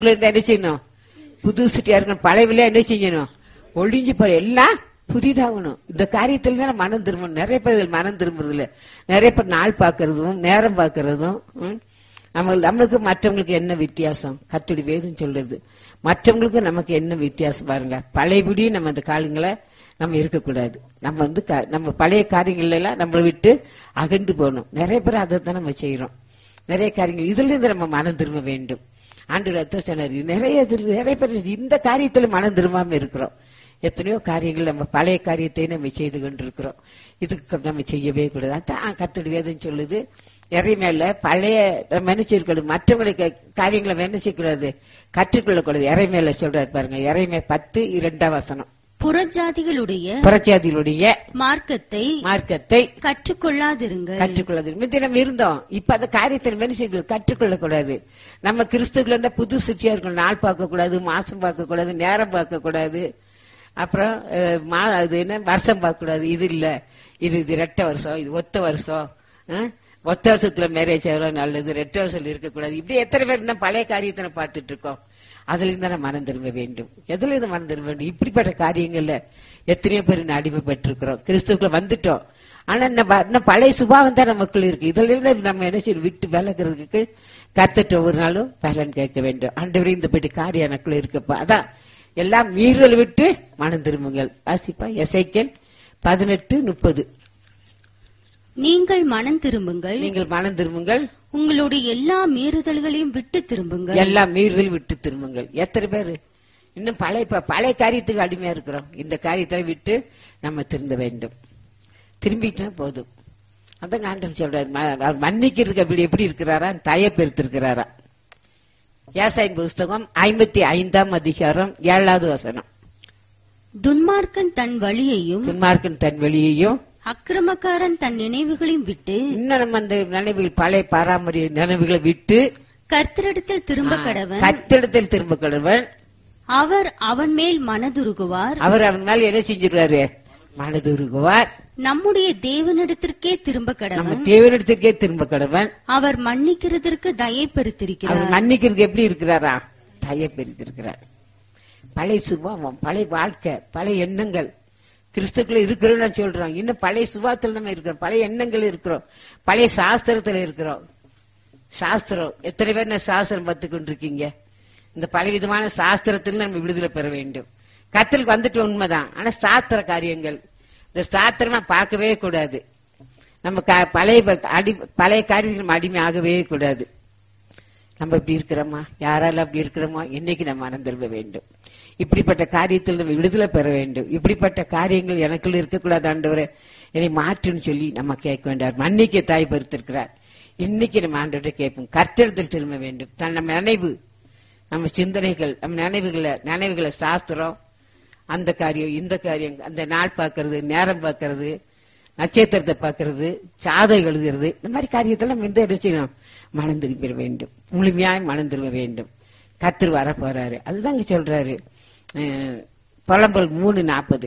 இருந்தா என்ன செய்யணும் புது சிட்டியா இருக்கணும் பழையவில என்ன செய்யணும் ஒழிஞ்சு போற எல்லாம் புதிதாகணும் இந்த காரியத்துல தான் மனம் திரும்பணும் நிறைய பேர் இதுல மனம் திரும்புறது இல்ல நிறைய பேர் நாள் பாக்குறதும் நேரம் பாக்குறதும் ம், நம்ம நம்மளுக்கு மற்றவங்களுக்கு என்ன வித்தியாசம் கத்துடி வேதம் சொல்றது மற்றவங்களுக்கு நமக்கு என்ன வித்தியாசம் பாருங்க பழையபடி நம்ம அந்த காலங்களை நம்ம இருக்கக்கூடாது நம்ம வந்து க- நம்ம பழைய காரியங்கள் எல்லாம் நம்மளை விட்டு அகன்று போகணும் நிறைய பேர் அதை தான் நம்ம செய்யறோம் நிறைய காரியங்கள் இதுல இருந்து நம்ம மனம் திரும்ப வேண்டும் ஆண்டு ரத்த சொன்னார் நிறைய இதுல- நிறைய பேர் இந்த காரியத்துல மனம் திரும்பாம இருக்கிறோம் எத்தனையோ காரியங்கள் நம்ம பழைய காரியத்தை நம்ம செய்து கொண்டிருக்கிறோம் இதுக்கு நம்ம செய்யவே கூடாது அதான் கத்தடி வேதம் சொல்லுது இறை மேல பழைய நம்ம என்ன செய்யக்கூடாது மற்றவங்களுக்கு காரியங்களை நம்ம என்ன செய்யக்கூடாது கற்றுக்கொள்ளக்கூடாது இறை மேல சொல்றாரு பாருங்க இறைமே பத்து இரண்டாம் வசனம் புறஜாதிகளுடைய புரட்சியாதிகளுடைய மார்க்கத்தை மார்க்கத்தை கற்றுக்கொள்ளாதிருங்கள் கற்றுக்கொள்ளாது முந்தி நம்ம இருந்தோம் இப்ப அந்த காரியத்தை மனுஷர்கள் கற்றுக்கொள்ள கூடாது நம்ம கிறிஸ்துக்குள்ள இருந்தா புது சுற்றியா இருக்கணும் நாள் பார்க்க கூடாது மாசம் பார்க்க கூடாது நேரம் பார்க்க கூடாது அப்புறம் அஹ், மா அது என்ன வருஷம் பார்க்க கூடாது இது இல்ல இது இது ரெட்ட வருஷம் இது ஒத்த வருஷம் அஹ், ஒத்த வருஷத்துல மேரேஜ் ஆகலாம் நல்லது ரெட்ட வருஷம் இருக்கக்கூடாது இப்படி எத்தனை பேர் இன்னும் பழைய காரியத்தை நம்ம பார்த்துட்டு இருக்கோம் அதுல இருந்து நம்ம மனம் திரும்ப வேண்டும் எதுல இருந்து மனம் திரும்ப வேண்டும் இப்படிப்பட்ட காரியங்கள்ல எத்தனையோ பேர் இன்னும் அடிமைப்பட்டிருக்கிறோம் கிறிஸ்துக்குள்ள வந்துட்டோம் ஆனா நம்ம இன்னும் பழைய சுபாவம் தான் நமக்குள்ள இருக்கு இதுல இருந்து நம்ம என்ன செய்யணும் விட்டு விலகிறதுக்கு கத்துட்டு ஒவ்வொரு நாளும் பலன் கேட்க வேண்டும் ஆண்டவரே இந்த பெட்டி காரியம் எனக்குள்ள இருக்குப்பா அதான் எல்லாம் மீறுதல் விட்டு மனம் திரும்புங்கள் வாசிப்பா எசைக்கல் பதினெட்டு முப்பது நீங்கள் மனம் திரும்புங்கள் நீங்கள் மனம் திரும்புங்கள் உங்களுடைய எல்லா மீறுதல்களையும் விட்டு திரும்புங்கள் எல்லாம் மீறுதல் விட்டு திரும்புங்கள் எத்தனை பேரு இன்னும் பழைய ப- பழைய காரியத்துக்கு அடிமையா இருக்கிறோம் இந்த காரியத்தை விட்டு நம்ம திருந்த வேண்டும் திரும்பிட்டா போதும் அதான் ஆண்டவர் சொல்றாரு ம- அவர் மன்னிக்கிறதுக்கு அப்படி எப்படி இருக்கிறாரா தய பெருத்திருக்கிறாரா ஏசாயின் புஸ்தகம் ஐம்பத்தி ஐந்தாம் அதிகாரம் ஏழாவது வசனம் துன்மார்க்கன் தன் வழியையும் துன்மார்க்கன் தன் வெளியையும் அக்கிரமக்காரன் தன் நினைவுகளையும் விட்டு இன்னும் நம்ம அந்த நினைவுகள் பழைய பாரம்பரிய நினைவுகளை விட்டு கர்த்தரிடத்தில் திரும்ப கடவன் கத்திடத்தில் திரும்ப கடவன் அவர் அவன் மேல் மனதுருகுவார் அவர் அவன் மேல என்ன செஞ்சிருவாரு மனதுருகுவார் நம்முடைய தேவனிடத்திற்கே திரும்ப நம்ம கடவன் தேவனிடத்திற்கே திரும்ப கடவன் அவர் மன்னிக்கிறதற்கு தயை பெருத்திருக்கிறார் அவர் மன்னிக்கிறதுக்கு எப்படி இருக்கிறாரா தய பெருத்திருக்கிறார் பழைய சுபாவம் பழைய வாழ்க்கை பழைய எண்ணங்கள் கிறிஸ்துக்குள்ள இருக்கிறோம் நான் சொல்றோம் இன்னும் பழைய சுபாவத்தில் நம்ம இருக்கிறோம் பழைய எண்ணங்கள் இருக்கிறோம் பழைய சாஸ்திரத்துல இருக்கிறோம் சாஸ்திரம் எத்தனை பேர் நான் சாஸ்திரம் பார்த்து கொண்டிருக்கீங்க இந்த பல விதமான சாஸ்திரத்தில் நம்ம விடுதலை பெற வேண்டும் கத்தலுக்கு வந்துட்டு உண்மைதான் ஆனா சாஸ்திர காரியங்கள் இந்த சாஸ்திரம் நான் பார்க்கவே கூடாது நம்ம க- பழைய ப- அடி பழைய காரியங்கள் நம்ம அடிமை ஆகவே கூடாது நம்ம இப்படி இருக்கிறோமா யாரால அப்படி இருக்கிறோமா என்னைக்கு நம்ம மனம் திரும்ப வேண்டும் இப்படிப்பட்ட காரியத்தில் நம்ம விடுதலை பெற வேண்டும் இப்படிப்பட்ட காரியங்கள் எனக்குள்ள இருக்கக்கூடாது ஆண்டவரே என்னை மாற்றுன்னு சொல்லி நம்ம கேட்க வேண்டாம் மன்னிக்க தாய் பொறுத்திருக்கிறார் இன்னைக்கு நம்ம ஆண்டவரை கேட்போம் கர்த்தெடுத்தில் திரும்ப வேண்டும் தன் நம்ம நினைவு நம்ம சிந்தனைகள் நம்ம நினைவுகளை நினைவுகளை சாஸ்திரம் அந்த காரியம் இந்த காரியம் அந்த நாள் பார்க்கறது நேரம் பார்க்கறது நட்சத்திரத்தை பார்க்கறது சாதகம் எழுதுறது இந்த மாதிரி காரியத்தில் நம்ம இந்த என்ன செய்யணும் மனம் திரும்பிட வேண்டும் முழுமையாய் மனம் திரும்ப வேண்டும் கத்திர வர போறாரு அதுதான் இங்க சொல்றாரு அஹ், புலம்பல் மூணு நாற்பது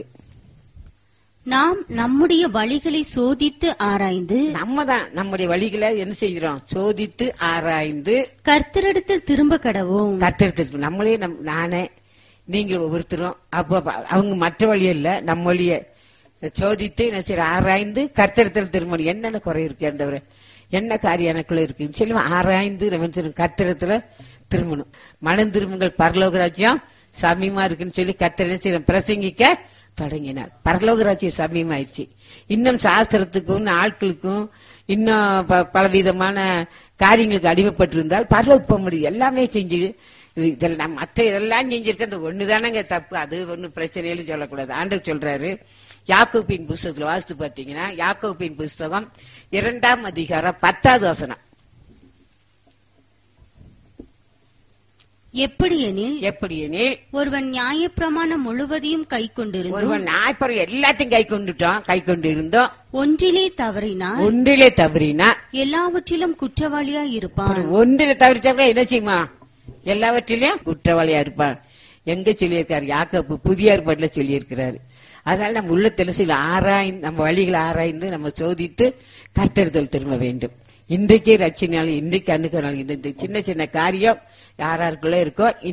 நாம் நம்முடைய வழிகளை சோதித்து ஆராய்ந்து நம்ம தான் நம்முடைய வழிகளை என்ன செய்கிறோம் சோதித்து ஆராய்ந்து கர்த்தரிடத்தில் திரும்ப கடவோம் கத்தெடுத்து நம்மளே நம் நானே நீங்க ஒவ்வொருத்தரும் அப்ப அப்ப அவங்க மற்ற வழி இல்ல நம்ம வழிய சோதித்து என்ன செய்யற ஆராய்ந்து கர்த்தரத்தில் திரும்பணும் என்னென்ன குறை இருக்கு ஆண்டவரே என்ன காரியம் எனக்குள்ள இருக்குன்னு சொல்லி ஆராய்ந்து நம்ம என்ன செய்யணும்? கர்த்தரத்துல திரும்பணும் மனம் திரும்புங்கள் பரலோக ராஜ்யம் சமீமா இருக்குன்னு சொல்லி கர்த்தர் என்ன செய்யணும்? பிரசங்கிக்க தொடங்கினார் பரலோக ராஜ்யம் சமீமாயிருச்சு இன்னும் சாஸ்திரத்துக்கும் ஆட்களுக்கும் இன்னும் ப- பலவிதமான காரியங்களுக்கு அடிமைப்பட்டிருந்தால் பரலோகம் போக முடியும் எல்லாமே செஞ்சு இது- இதெல்லாம் மற்ற இதெல்லாம் செஞ்சிருக்க அந்த ஒண்ணுதானங்க தப்பு அது ஒன்னும் பிரச்சனையிலும் சொல்லக்கூடாது ஆண்டவர் சொல்றாரு யாக்கோப்பின் புஸ்தகத்துல வாசித்து பாத்தீங்கன்னா யாக்கோப்பின் புஸ்தகம் இரண்டாம் அதிகாரம் பத்தாவது வசனம் எப்படியெனில் எப்படி எனில் ஒருவன் நியாயப்பிரமாணம் முழுவதையும் கை கொண்டிருந்தும் ஒருவன் நாய்ப்பறம் எல்லாத்தையும் கை கொண்டுட்டோம் கை கொண்டு இருந்தோம் ஒன்றிலே தவறினால் ஒன்றிலே தவறினா எல்லாவற்றிலும் குற்றவாளியாய் இருப்பான் ஒன்றில தவறிட்டா என்ன செய்யுமா எல்லாவற்றிலையும் குற்றவாளியா இருப்பான் எங்க சொல்லியிருக்காரு யாக்கோப்பு புதிய ஏற்பாட்டுல சொல்லியிருக்கிறாரு அதனால நம்ம உள்ள சில ஆராய்ந்து நம்ம வழிகளை ஆராய்ந்து நம்ம சோதித்து கர்த்தெடுத்தல் திரும்ப வேண்டும் இன்றைக்கே ரட்சினாலும் இன்றைக்கு அணுகினாலும் இந்த இந்த சின்ன சின்ன காரியம் யாராருக்குள்ள இருக்கோ